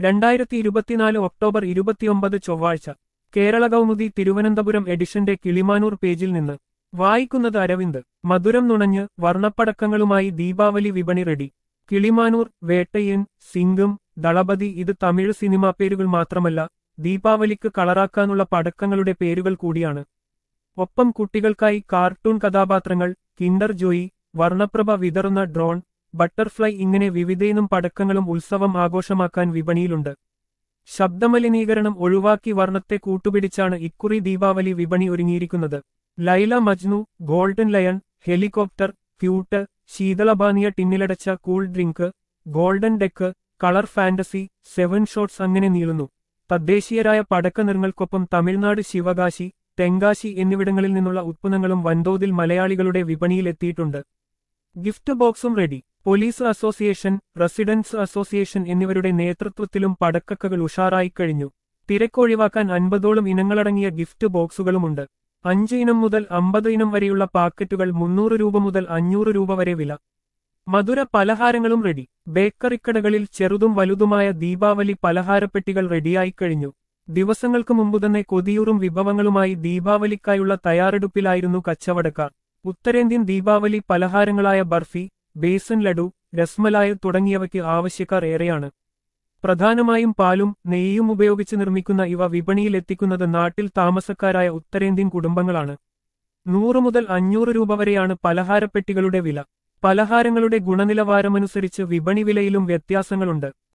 രണ്ടായിരത്തി ഇരുപത്തിനാല് ഒക്ടോബർ ഇരുപത്തിയൊമ്പത് ചൊവ്വാഴ്ച കേരള കൗമുദി തിരുവനന്തപുരം എഡിഷന്റെ കിളിമാനൂർ പേജിൽ നിന്ന് വായിക്കുന്നത് അരവിന്ദ് മധുരം നുണഞ്ഞ് വർണ്ണപ്പടക്കങ്ങളുമായി ദീപാവലി വിപണി റെഡി കിളിമാനൂർ വേട്ടയ്യൻ സിംഗം ദളപതി ഇത് തമിഴ് സിനിമാ പേരുകൾ മാത്രമല്ല ദീപാവലിക്ക് കളറാക്കാനുള്ള പടക്കങ്ങളുടെ പേരുകൾ കൂടിയാണ് ഒപ്പം കുട്ടികൾക്കായി കാർട്ടൂൺ കഥാപാത്രങ്ങൾ കിൻഡർ ജോയി വർണ്ണപ്രഭ വിതറുന്ന ഡ്രോൺ ബട്ടർഫ്ലൈ ഇങ്ങനെ വിവിധയിനം പടക്കങ്ങളും ഉത്സവം ആഘോഷമാക്കാൻ വിപണിയിലുണ്ട് ശബ്ദമലിനീകരണം ഒഴിവാക്കി വർണ്ണത്തെ കൂട്ടുപിടിച്ചാണ് ഇക്കുറി ദീപാവലി വിപണി ഒരുങ്ങിയിരിക്കുന്നത് Laila Majnu golden lion helicopter cute ശീതളപാനീയ ടിന്നിലടച്ച cool drink golden deck colour fantasy seven shots അങ്ങനെ നീളുന്നു തദ്ദേശീയരായ പടക്ക നിറങ്ങൾക്കൊപ്പം തമിഴ്നാട് ശിവകാശി തെങ്കാശി എന്നിവിടങ്ങളിൽ നിന്നുള്ള ഉത്പന്നങ്ങളും വൻതോതിൽ മലയാളികളുടെ വിപണിയിലെത്തിയിട്ടുണ്ട് ഗിഫ്റ്റ് ബോക്സും ready police association residents association എന്നിവരുടെ നേതൃത്വത്തിലും പടക്കക്കകൾ ഉഷാറായി കഴിഞ്ഞു തിരക്കൊഴിവാക്കാൻ അൻപതോളം ഇനങ്ങളടങ്ങിയ ഗിഫ്റ്റ് ബോക്സുകളുമുണ്ട് അഞ്ച് ഇനം മുതൽ അമ്പത് ഇനം വരെയുള്ള പാക്കറ്റുകൾ മുന്നൂറ് രൂപ മുതൽ അഞ്ഞൂറ് രൂപ വരെ വില മധുര പലഹാരങ്ങളും റെഡി ബേക്കറിക്കടകളിൽ ചെറുതും വലുതുമായ ദീപാവലി പലഹാരപ്പെട്ടികൾ റെഡിയായി കഴിഞ്ഞു ദിവസങ്ങൾക്ക് മുമ്പ് തന്നെ കൊതിയൂറും വിഭവങ്ങളുമായി ദീപാവലിക്കായുള്ള തയ്യാറെടുപ്പിലായിരുന്നു കച്ചവടക്കാർ ഉത്തരേന്ത്യൻ ദീപാവലി പലഹാരങ്ങളായ ബർഫി ബേസൻ ലഡു രസ്മലായ തുടങ്ങിയവയ്ക്ക് ആവശ്യക്കാർ ഏറെയാണ് പ്രധാനമായും പാലും നെയ്യും ഉപയോഗിച്ച് നിർമ്മിക്കുന്ന ഇവ വിപണിയിൽ എത്തിക്കുന്നത് നാട്ടിൽ താമസക്കാരായ ഉത്തരേന്ത്യൻ കുടുംബങ്ങളാണ് നൂറ് മുതൽ അഞ്ഞൂറ് രൂപ വരെയാണ് പലഹാരപ്പെട്ടികളുടെ വില പലഹാരങ്ങളുടെ ഗുണനിലവാരമനുസരിച്ച് വിപണി വിലയിലും വ്യത്യാസങ്ങളുണ്ട്